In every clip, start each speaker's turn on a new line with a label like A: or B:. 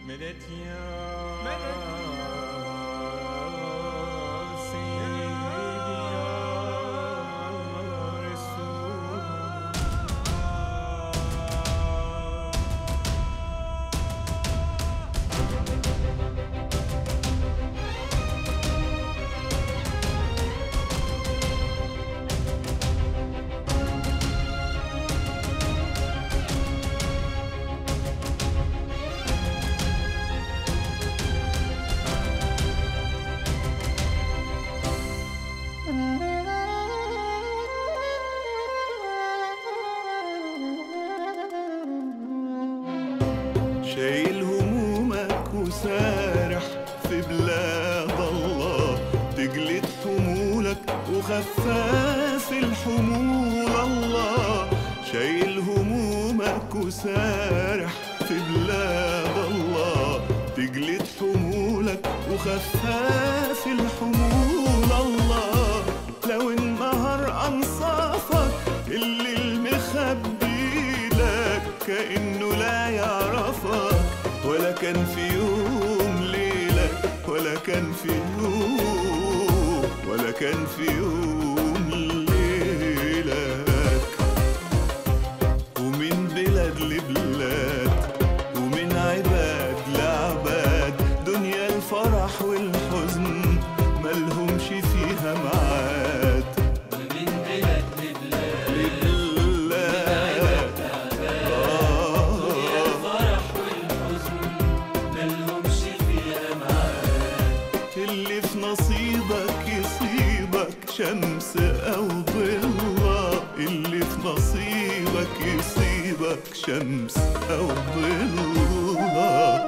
A: مدد يا سيدي يا رسول
B: شايل همومك وسارح في بلاد الله تجلد حمولك وخفاف الحمول الله شايل همومك وسارح في بلاد الله تجلد حمولك وخفاف الحمول الله لو انبهر انصافك اللي المخبي لك كأنه لا يعرفك ولا كان في يوم ليلك ولا كان في يوم ولا كان في يوم ليلك ومن بلاد لبلاد ومن عباد لعباد دنيا الفرح والحزن ملهمش فيها معاد
C: ومن بلاد لبلاد
B: لبلاد آه
C: الفرح والحزن ملهمش فيها معاد
B: اللي في نصيبك يصيبك شمس أو ضلة اللي في نصيبك يصيبك شمس أو ضلة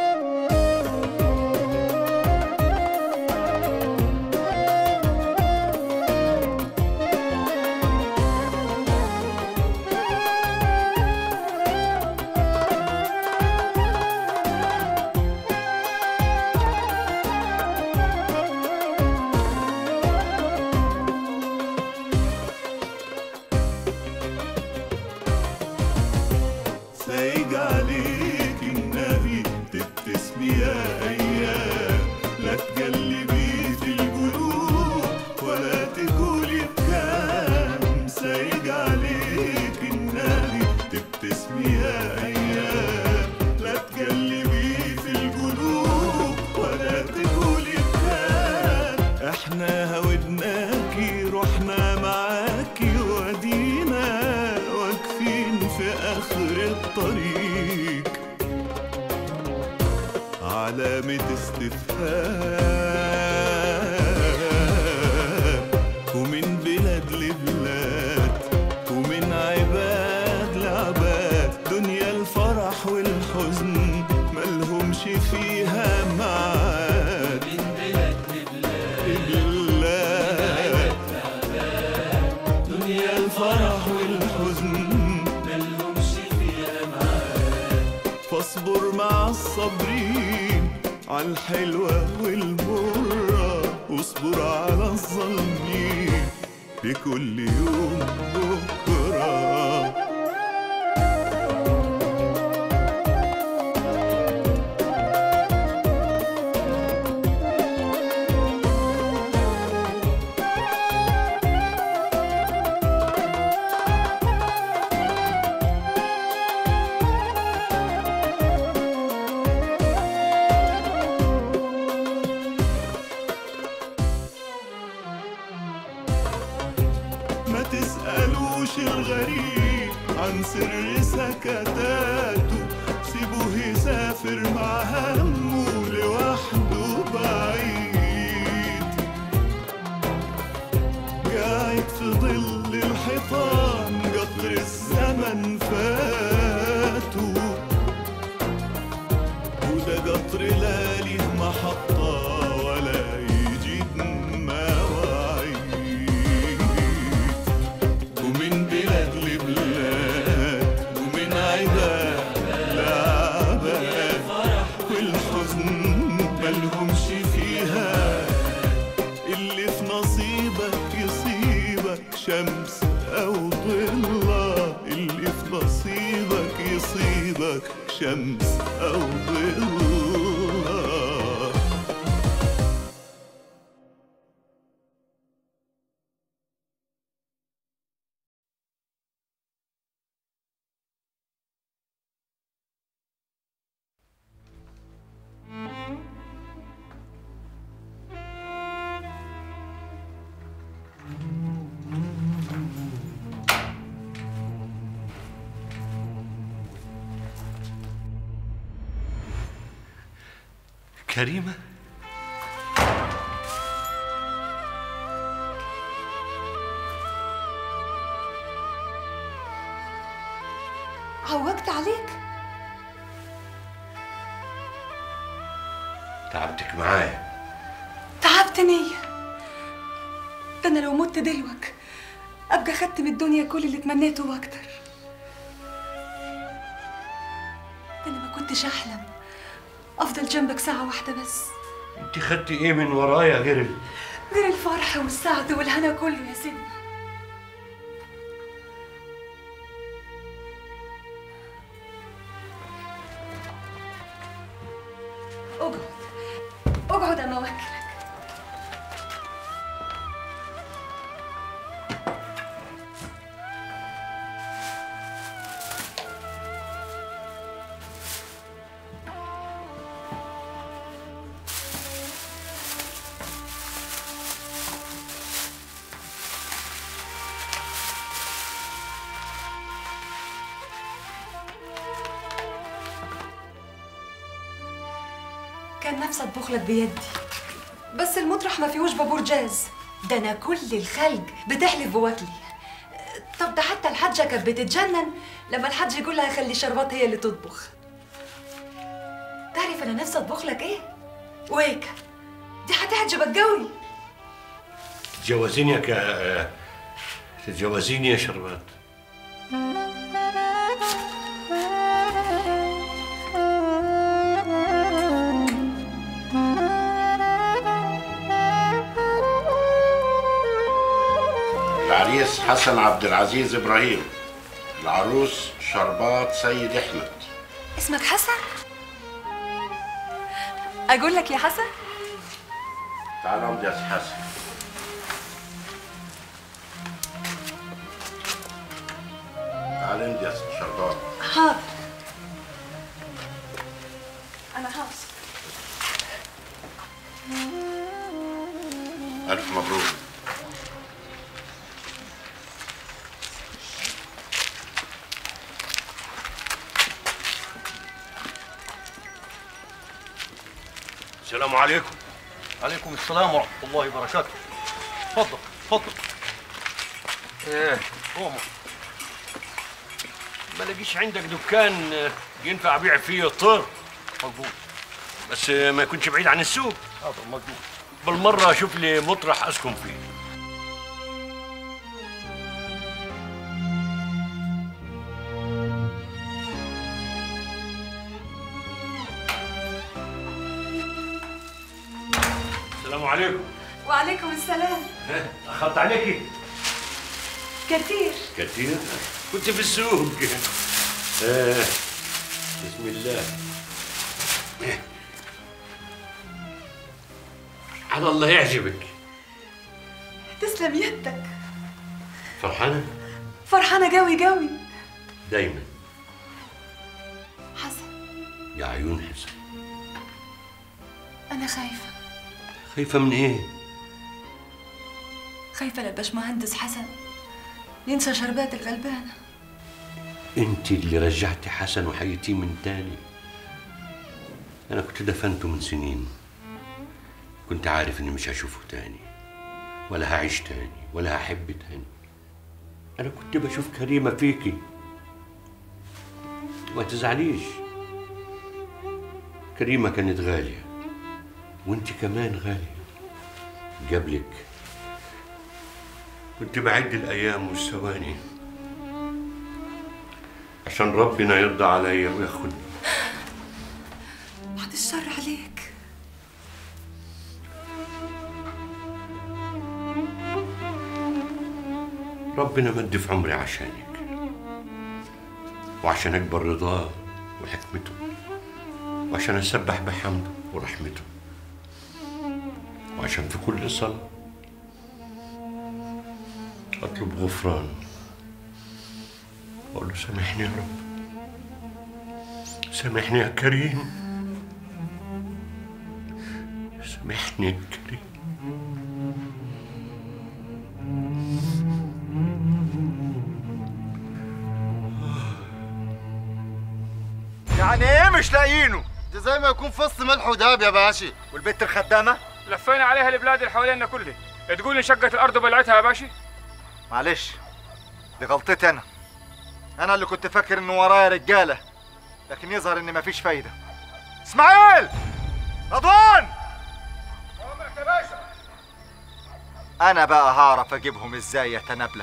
B: سايج عليك النبي تبتسمي يا ايام لا تجلبي في القلوب ولا تقولي بكام سايج عليك النبي تبتسمي يا ايام لا تجلبي في القلوب ولا تقولي بكام احنا هودناكي رحنا معاكي ودينا واقفين في اخر الطريق علامة استفهام ومن بلاد لبلاد ومن عباد لعباد دنيا الفرح والحزن ملهمش فيها معاد
C: من بلاد لبلاد
B: بلاد
C: دنيا
B: الفرح والحزن
C: ملهمش فيها معاد
B: فاصبر مع الصابرين على الحلوة والمرة واصبر على الظالمين بكل يوم بكرة ما تسألوش الغريب عن سر سكتاته سيبوه يسافر مع همه لوحده بعيد قاعد في ظل الحيطان قطر الزمن فاته وده قطر لا ليه محطة ولا يجيب مواعيد ومن بلاد لبلاد ومن عباد لعباد والحزن ملهمش فيها اللي في نصيبك يصيبك شمس أو ضلة اللي في نصيبك يصيبك شمس أو ظلها
D: كريمة
E: عوجت عليك
D: تعبتك معايا
E: تعبتني ده انا لو مت دلوك ابقى خدت من الدنيا كل اللي تمنيته واكتر ده انا ما كنتش احلم افضل جنبك ساعه واحده بس
D: انت خدتي ايه من ورايا غير ال-
E: غير الفرح والسعد والهنا كله يا سيدنا اقعد اقعد اما اوكلك كان نفسي اطبخ لك بيدي بس المطرح ما فيهوش بابور جاز ده انا كل الخلق بتحلف بواكلي طب ده حتى الحاجه كانت بتتجنن لما الحاج يقول لها خلي شربات هي اللي تطبخ تعرف انا نفسي اطبخ لك ايه ويك دي هتعجبك قوي
D: تتجوزيني يا ك... تتجوزيني يا شربات
F: العريس حسن عبد العزيز ابراهيم العروس شربات سيد احمد
E: اسمك حسن اقول لك يا حسن
F: تعال امضي يا سي حسن تعال امضي يا سي شربات
E: حاضر انا حاضر
F: الف مبروك
D: السلام عليكم
G: عليكم السلام ورحمة الله وبركاته. تفضل تفضل.
D: ايه
G: قوموا.
D: ما لقيش عندك دكان آه، ينفع ابيع فيه طير
G: مقبول.
D: بس آه، ما يكونش بعيد عن السوق
G: حاضر مقبول.
D: بالمرة اشوف لي مطرح اسكن فيه السلام عليكم
E: وعليكم السلام
D: ها، اخذت عليكي
E: كتير
D: كثير كنت في السوق آه. بسم الله آه. على الله يعجبك
E: تسلم يدك
D: فرحانة
E: فرحانة قوي قوي
D: دايما
E: حسن
D: يا عيون حسن
E: أنا خايفة
D: خايفة من ايه؟
E: خايفة للباشمهندس حسن ينسى شربات الغلبانة
D: انت اللي رجعتي حسن وحيتيه من تاني انا كنت دفنته من سنين كنت عارف اني مش هشوفه تاني ولا هعيش تاني ولا هحب تاني انا كنت بشوف كريمة فيكي ما تزعليش كريمة كانت غالية وانت كمان غالية قبلك كنت بعد الايام والثواني عشان ربنا يرضى عليا وياخدني
E: بعد الشر عليك
D: ربنا مد في عمري عشانك وعشان اكبر رضاه وحكمته وعشان أسبح بحمده ورحمته وعشان في كل صلاة أطلب غفران أقول له سامحني يا رب سامحني يا كريم سامحني يا كريم
H: يعني ايه مش لاقيينه؟ ده زي ما يكون فص ملح ودهب يا باشا والبت الخدامة؟
A: لفينا عليها البلاد اللي حوالينا كلها تقول انشقت الارض وبلعتها يا باشا
H: معلش دي غلطتي انا انا اللي كنت فاكر ان ورايا رجالة لكن يظهر ان مفيش فايدة اسماعيل رضوان
A: يا باشا
H: انا بقى هعرف اجيبهم ازاي يا تنابلة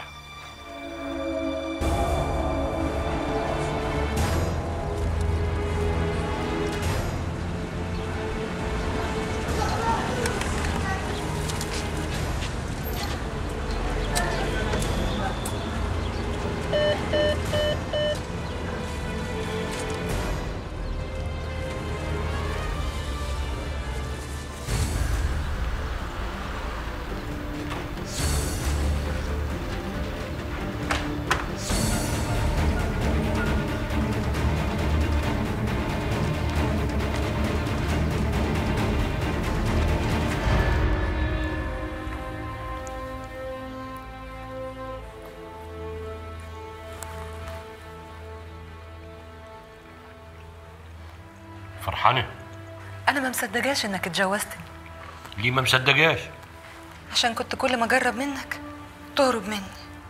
D: فرحانة
E: انا ما مصدقاش انك اتجوزتني
D: ليه ما مصدقاش
E: عشان كنت كل ما اجرب منك تهرب مني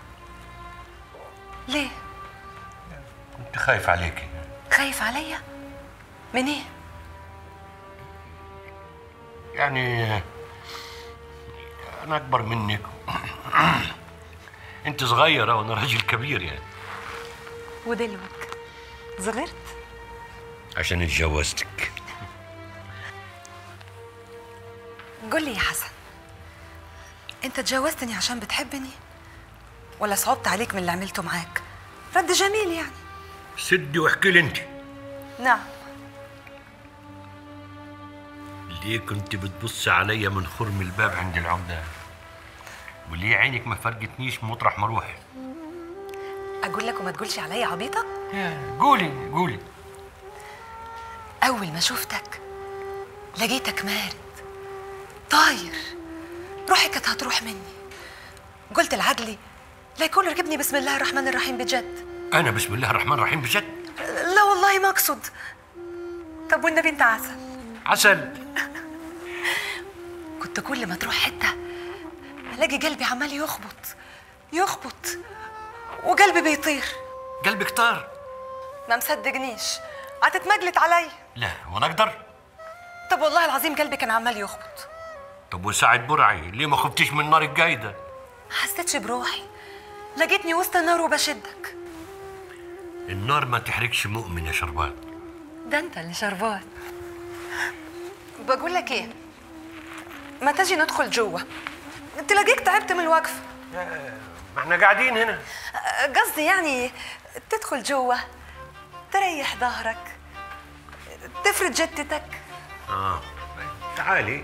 E: ليه
D: كنت خايف عليكي
E: خايف عليا من ايه
D: يعني أنا أكبر منك أنت صغيرة وأنا راجل كبير يعني
E: ودلوك صغرت
D: عشان اتجوزتك
E: قول لي يا حسن انت اتجوزتني عشان بتحبني ولا صعبت عليك من اللي عملته معاك رد جميل يعني
D: سدي واحكي لي أنت
E: نعم
D: ليه كنت بتبص عليا من خرم الباب عند العمدة وليه عينك ما فرقتنيش مطرح ما اروح
E: اقول لك وما تقولش عليا عبيطه
D: قولي قولي
E: اول ما شفتك لقيتك مارد طاير روحي كانت هتروح مني قلت لعدلي لا يكون ركبني بسم الله الرحمن الرحيم بجد
D: انا بسم الله الرحمن الرحيم بجد
E: لا والله ما اقصد طب والنبي انت عسل
D: عسل
E: كنت كل ما تروح حته الاقي قلبي عمال يخبط يخبط وقلبي بيطير
D: قلبك طار
E: ما مصدقنيش هتتمجلت عليا
D: لا وانا اقدر
E: طب والله العظيم قلبي كان عمال يخبط
D: طب وساعة برعي ليه ما خفتيش من النار الجايدة
E: حسيتش بروحي لقيتني وسط النار وبشدك
D: النار ما تحرقش مؤمن يا شربات
E: ده انت اللي شربات بقول لك ايه ما تجي ندخل جوه تلاقيك تعبت من الوقفه
D: ما احنا قاعدين هنا
E: قصدي يعني تدخل جوه تريح ظهرك تفرد جدتك
D: اه تعالي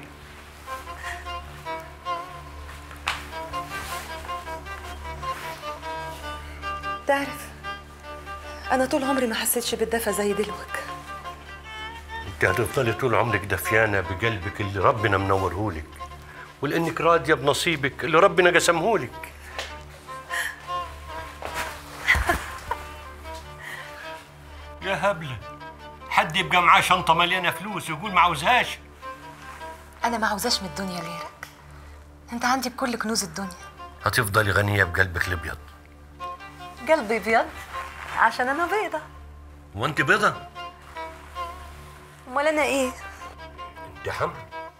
E: تعرف انا طول عمري ما حسيتش بالدفى زي دلوك
D: انت هتفضلي طول عمرك دفيانة بقلبك اللي ربنا منورهولك ولانك راضية بنصيبك اللي ربنا قسمهولك يا هبلة حد يبقى معاه شنطة مليانة فلوس ويقول ما عاوزهاش
E: انا ما عاوزاش من الدنيا غيرك انت عندي بكل كنوز الدنيا
D: هتفضلي غنية بقلبك الابيض
E: قلبي ابيض عشان انا بيضه
D: وانت بيضة
E: امال انا ايه
D: انت حمر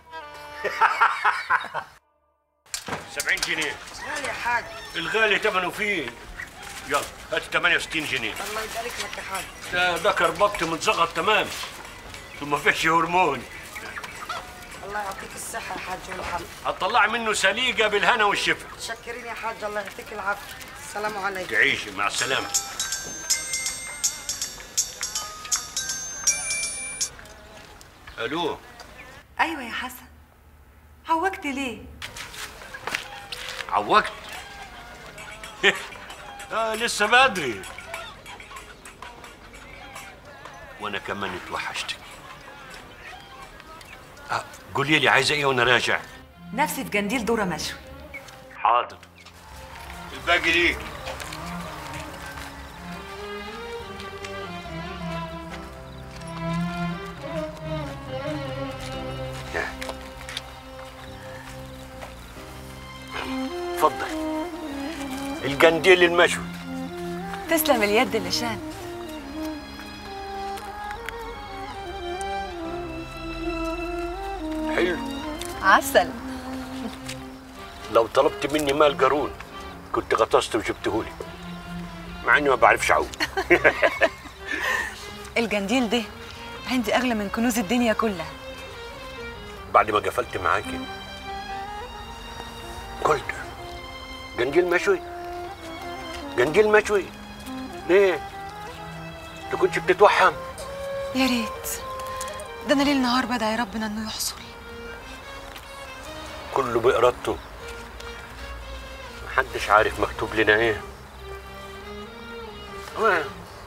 D: 70 جنيه
I: غالي يا حاج
D: الغالي ثمنه فيه يلا هات 68 جنيه
I: الله يبارك لك يا حاج
D: ده ده كربكت متزغط تمام ثم فيش هرمون
I: الله يعطيك الصحة يا حاج والحمد
D: هتطلع منه سليقة بالهنا والشفا
I: شكرين يا حاج الله يعطيك العافية السلام عليكم
D: تعيشي مع السلامة الو
E: ايوه يا حسن عوجت ليه
D: عوجت آه لسه بدري وانا كمان اتوحشتك آه قولي لي عايزه ايه وانا راجع
E: نفسي في جنديل دوره مشوي
D: حاضر الباقي ليك اتفضل الجنديل المشوي
E: تسلم اليد اللي شان
D: حلو
E: عسل
D: لو طلبت مني مال قارون كنت غطسته وجبتهولي مع اني ما بعرفش اعوم
E: الجنديل ده عندي اغلى من كنوز الدنيا كلها
D: بعد ما قفلت معاكي قلت جنديل مشوي جنديل مشوي ليه؟ انت كنتش بتتوحم
E: يا ريت ده انا ليل نهار بدعي ربنا انه يحصل
D: كله بإرادته محدش عارف مكتوب لنا ايه آه.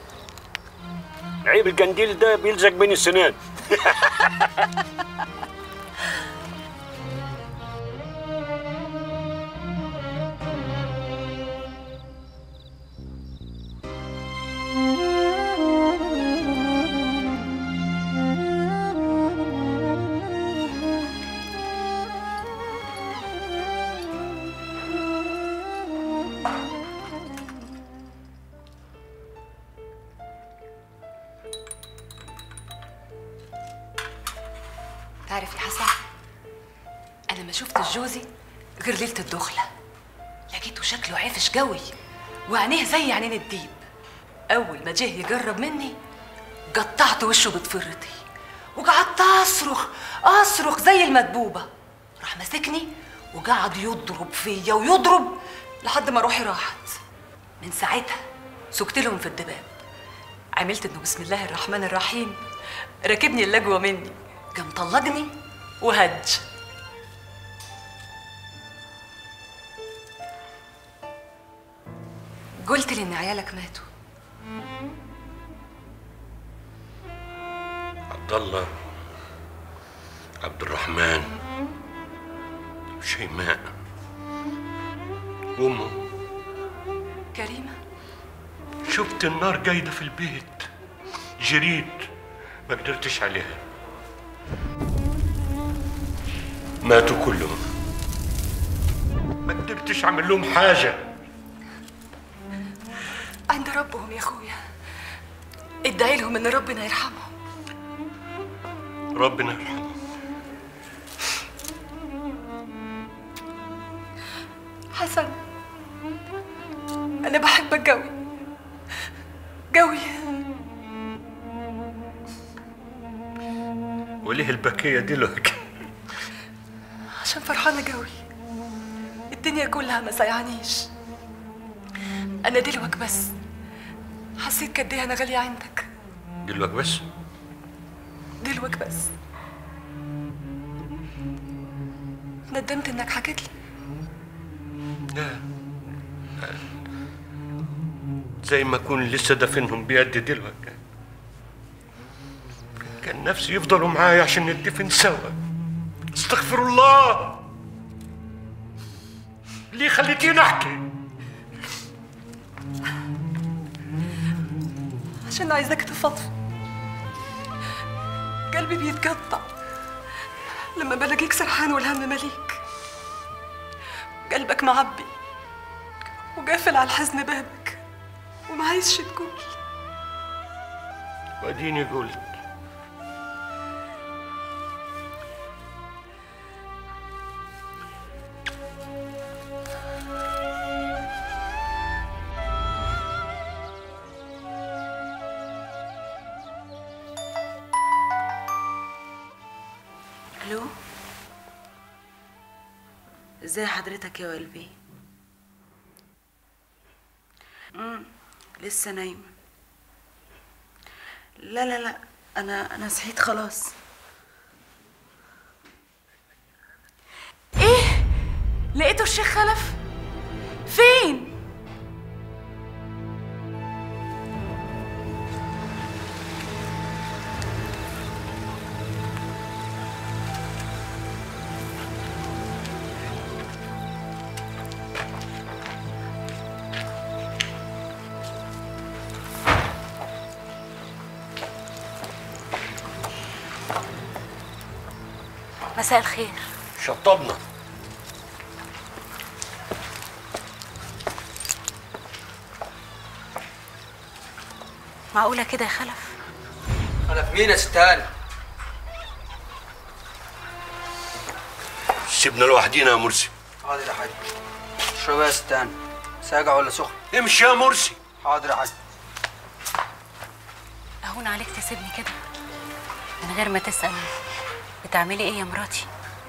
D: عيب الجنديل ده بيلزق بين السنان
E: تعرف يا حسن انا ما شفتش جوزي غير ليله الدخله لقيته شكله عفش قوي وعينيه زي عينين الديب اول ما جه يجرب مني قطعت وشه بضفرتي وقعدت اصرخ اصرخ زي المدبوبه راح ماسكني وقعد يضرب فيا ويضرب لحد ما روحي راحت من ساعتها سكت لهم في الدباب عملت انه بسم الله الرحمن الرحيم راكبني اللجوه مني قام طلقني وهج قلت لي ان عيالك ماتوا
D: عبد الله عبد الرحمن شيماء وامه
E: كريمه
D: شفت النار قايده في البيت جريت ما قدرتش عليها ماتوا كلهم ما قدرتش اعمل لهم حاجه
E: عند ربهم يا اخويا ادعي لهم ان ربنا يرحمهم
D: ربنا يرحمه
E: حسن انا بحبك قوي قوي
D: وليه البكيه دلوقتي
E: عشان فرحانه قوي الدنيا كلها ما سايعانيش انا دلوك بس حسيت قد ايه انا غاليه عندك
D: دلوقتي بس
E: دلوك بس ندمت انك حكيت لي
D: لا زي ما اكون لسه دافنهم بيدي دلوقتي كان نفسي يفضلوا معايا عشان ندفن سوا استغفر الله ليه خليتيني احكي
E: عشان عايزاك تفضفض قلبي بيتقطع لما بلاقيك سرحان والهم مليك قلبك معبي وقافل على الحزن بابك وما عايزش تقول
D: واديني قلت
I: الو ازاي حضرتك يا قلبي امم لسه نايمه لا لا لا انا انا صحيت خلاص
J: لقيته الشيخ خلف فين مساء الخير
D: شطبنا
J: معقولة كده يا خلف
K: خلف مين يا ست هاني؟
D: سيبنا لوحدينا يا مرسي
K: حاضر يا حاج اشرب يا ست هاني ساقع ولا سخن؟
D: امشي يا مرسي
K: حاضر يا حاج
J: أهون عليك تسيبني كده من غير ما تسأل بتعملي إيه يا مراتي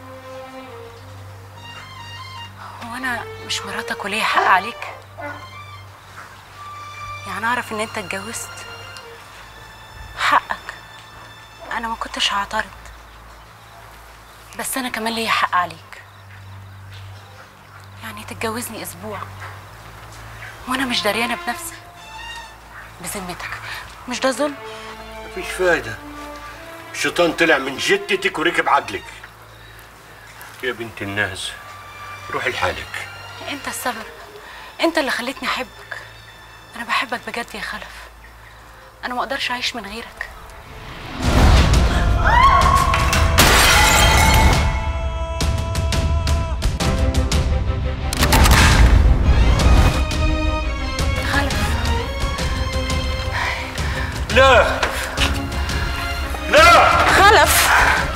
J: هو أنا مش مراتك وليا حق عليك يعني أعرف إن أنت اتجوزت حقك أنا ما كنتش هعترض بس أنا كمان ليا حق عليك يعني تتجوزني أسبوع وأنا مش دريانة بنفسي بذمتك مش ده ظلم
D: مفيش فايدة الشيطان طلع من جدتك وركب عقلك يا بنت الناس روحي لحالك
J: انت السبب انت اللي خلتني احبك انا بحبك بجد يا خلف انا ما اقدرش اعيش من غيرك خلف
D: لا لا
J: خلف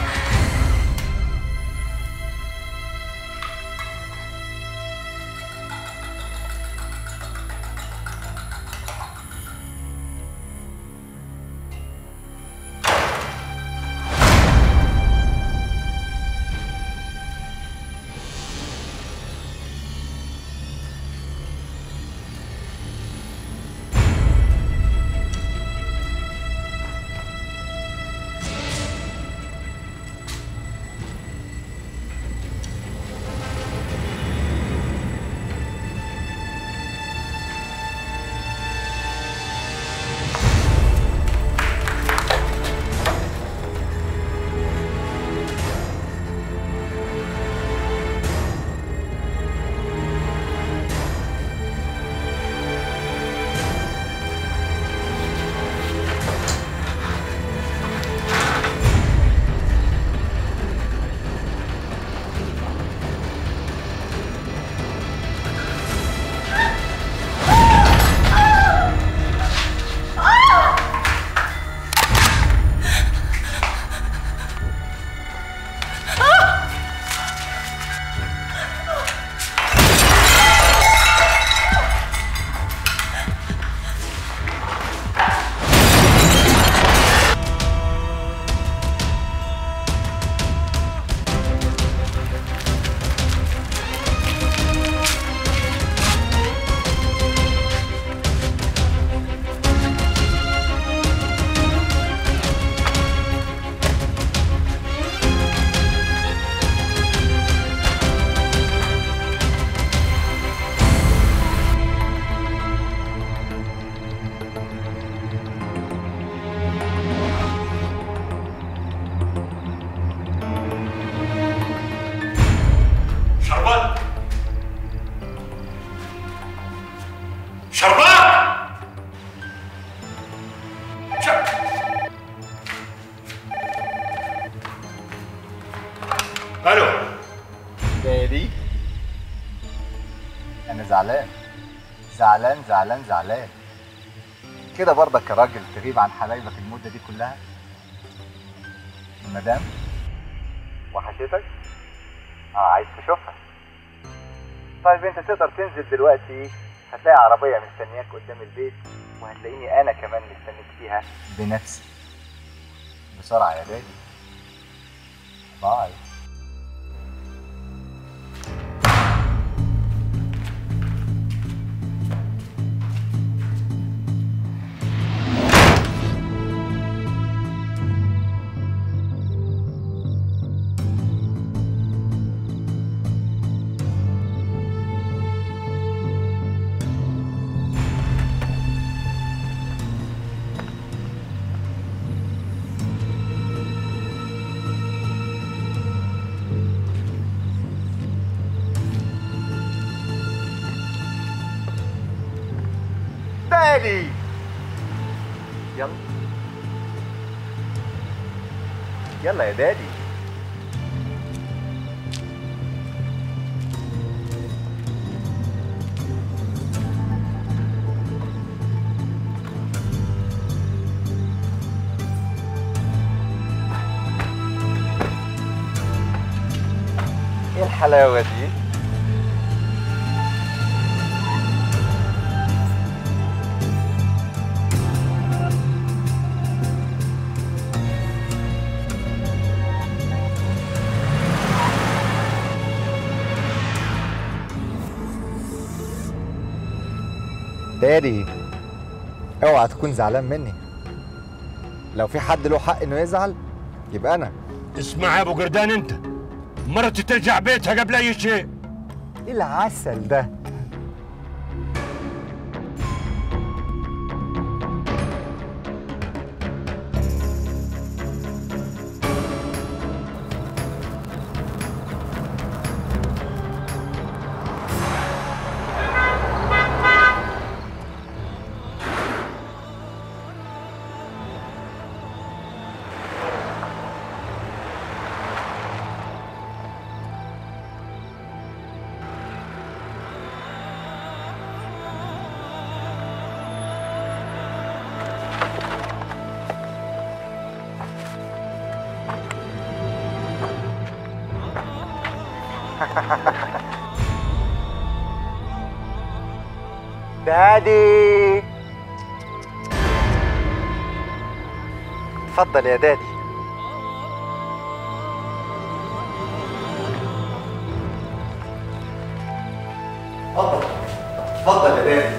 D: شربات شربات الو
H: دادي انا زعلان زعلان زعلان زعلان كده برضك يا راجل تغيب عن حبايبك المده دي كلها المدام وحشتك اه عايز تشوفها طيب انت تقدر تنزل دلوقتي هتلاقي عربيه مستنياك قدام البيت وهتلاقيني انا كمان مستنيك فيها بنفسي بسرعه يا دادي باي دادي يلا يلا يا دادي ايه الحلاوة دي؟ دادي اوعى تكون زعلان مني لو في حد له حق انه يزعل يبقى انا
L: اسمع يا ابو قردان انت مرتي ترجع بيتها قبل اي شيء
H: ايه العسل ده دادي اتفضل يا دادي اتفضل اتفضل يا دادي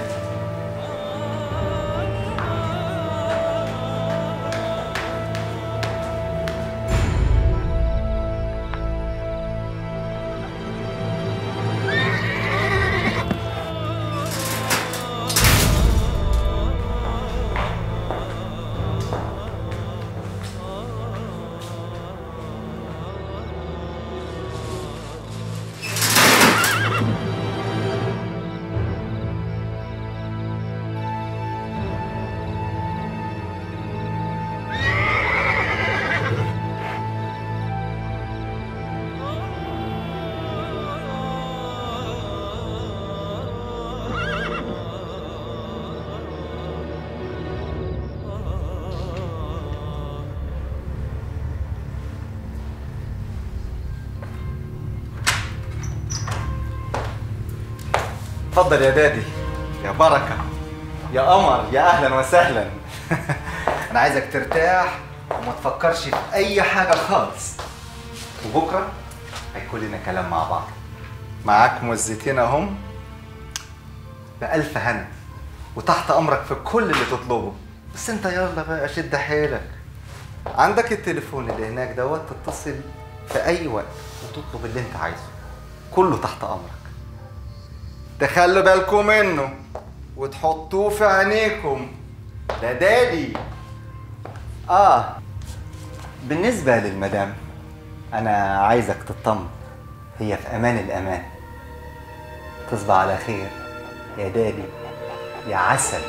H: اتفضل يا دادي يا بركة يا قمر يا أهلا وسهلا أنا عايزك ترتاح وما تفكرش في أي حاجة خالص وبكرة هيكون لنا كلام مع بعض معاك مزتين أهم بألف هنا وتحت أمرك في كل اللي تطلبه بس أنت يلا بقى شد حيلك عندك التليفون اللي هناك دوت تتصل في أي وقت وتطلب اللي أنت عايزه كله تحت أمرك تخلوا بالكم منه وتحطوه في عينيكم ده دادي اه بالنسبة للمدام أنا عايزك تطمن هي في أمان الأمان تصبح على خير يا دادي يا عسل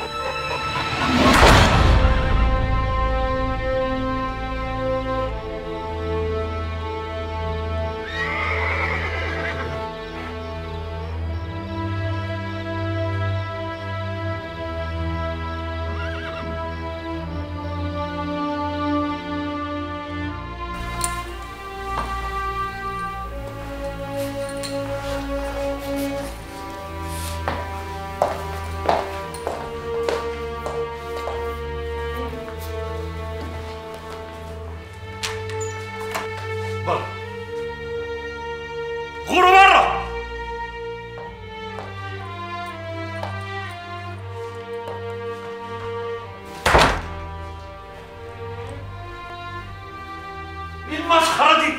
L: بره غوروا بره ايه المسخره دي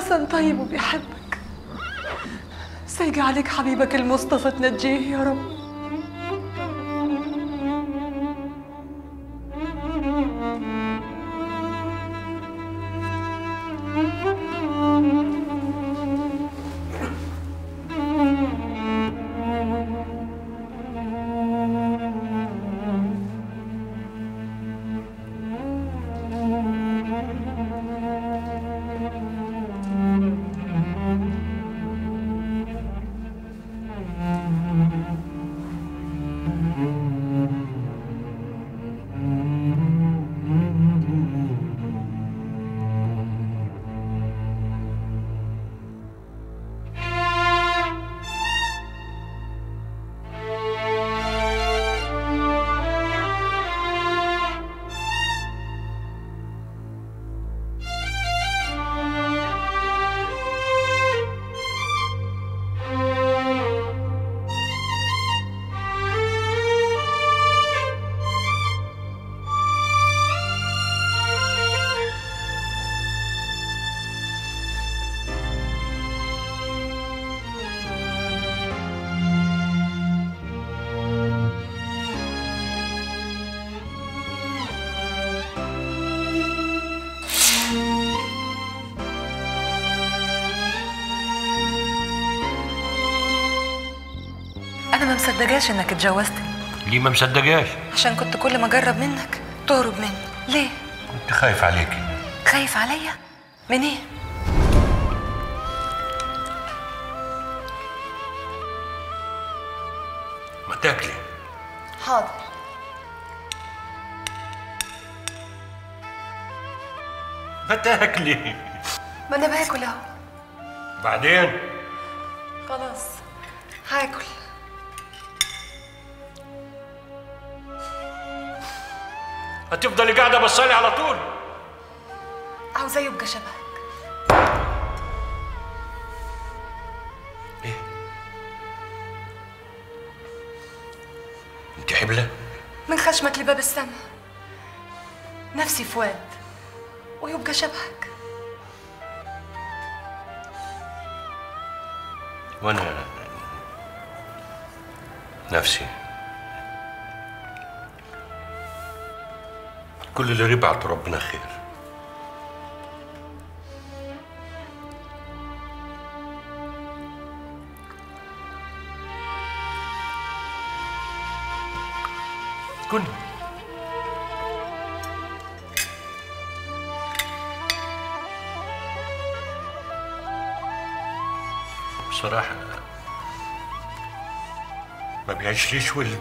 E: حسن طيب وبيحبك سيجي عليك حبيبك المصطفى تنجيه يا رب انا ما مصدقاش انك اتجوزتني
D: ليه ما مصدقاش
E: عشان كنت كل ما اجرب منك تهرب مني ليه
D: كنت خايف عليكي
E: خايف عليا من ايه
D: ما تاكلي
E: حاضر
D: ما تاكلي
E: ما انا باكل اهو
D: بعدين
E: خلاص هاكل
D: هتفضلي قاعده بصالي على طول
E: عاوزاه يبقى شبهك
D: انت حبله
E: من خشمك لباب السما نفسي فؤاد ويبقى شبهك
D: وانا نفسي كل اللي ربعت ربنا خير كن بصراحة ما بيعيشليش ولد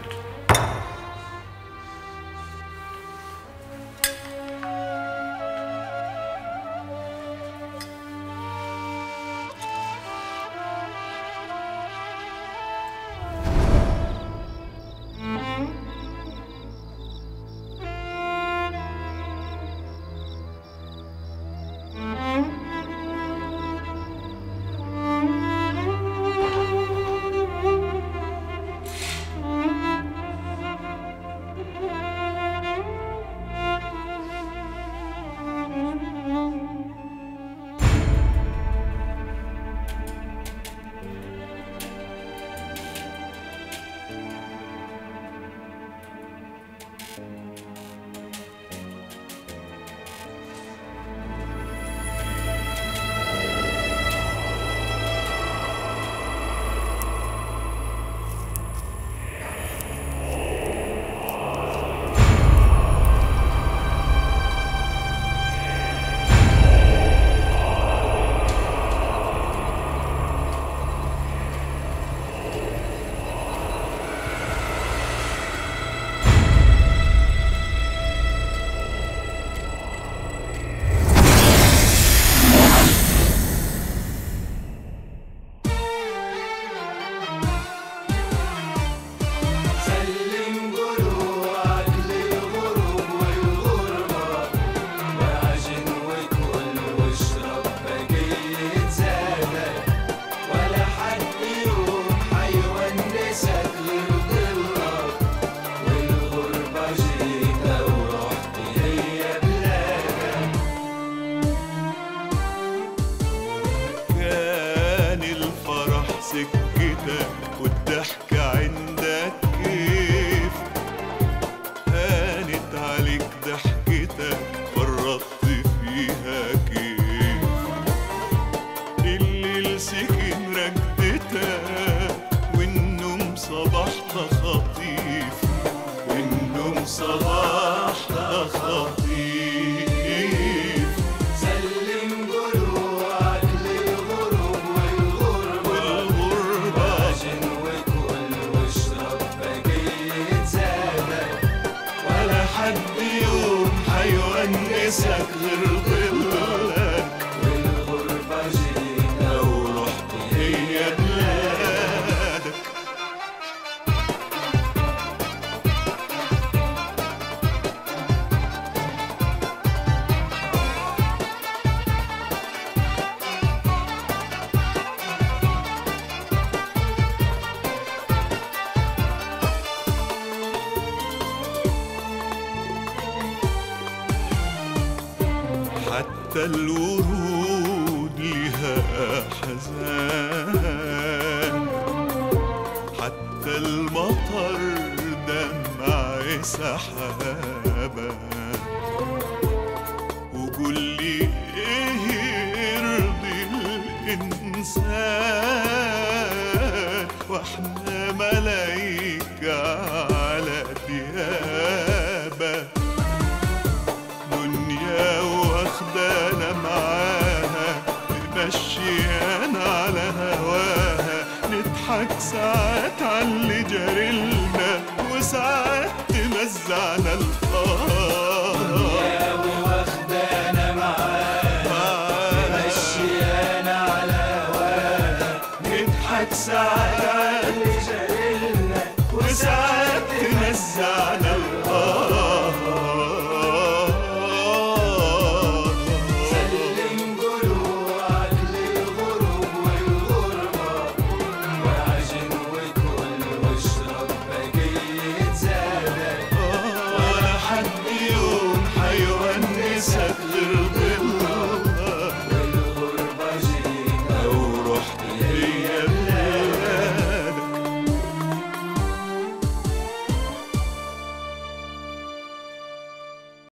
B: تخاطيف والنوم صباح تخاطيف
C: سلم جروحك للغروب والغربة
B: والغربة
C: عشان وكل واشرب بقية زادك
B: ولا حد يوم حيونسك غير ظلك
C: والغربة جينا
B: ورحت هي بلادك حتى الورود لها حزان حتى المطر دمع سحابة وقول لي ايه يرضي الانسان واحنا ملايكة على ديابه دنيا واخدانا معاها ماشيانا على هواها نضحك ساعات على اللي جريلنا وساعات تمزعنا الآه
C: يا واخدانا معاها مشيانا على هواها
B: نضحك ساعات على اللي
C: جريلنا
B: وساعات تمزعنا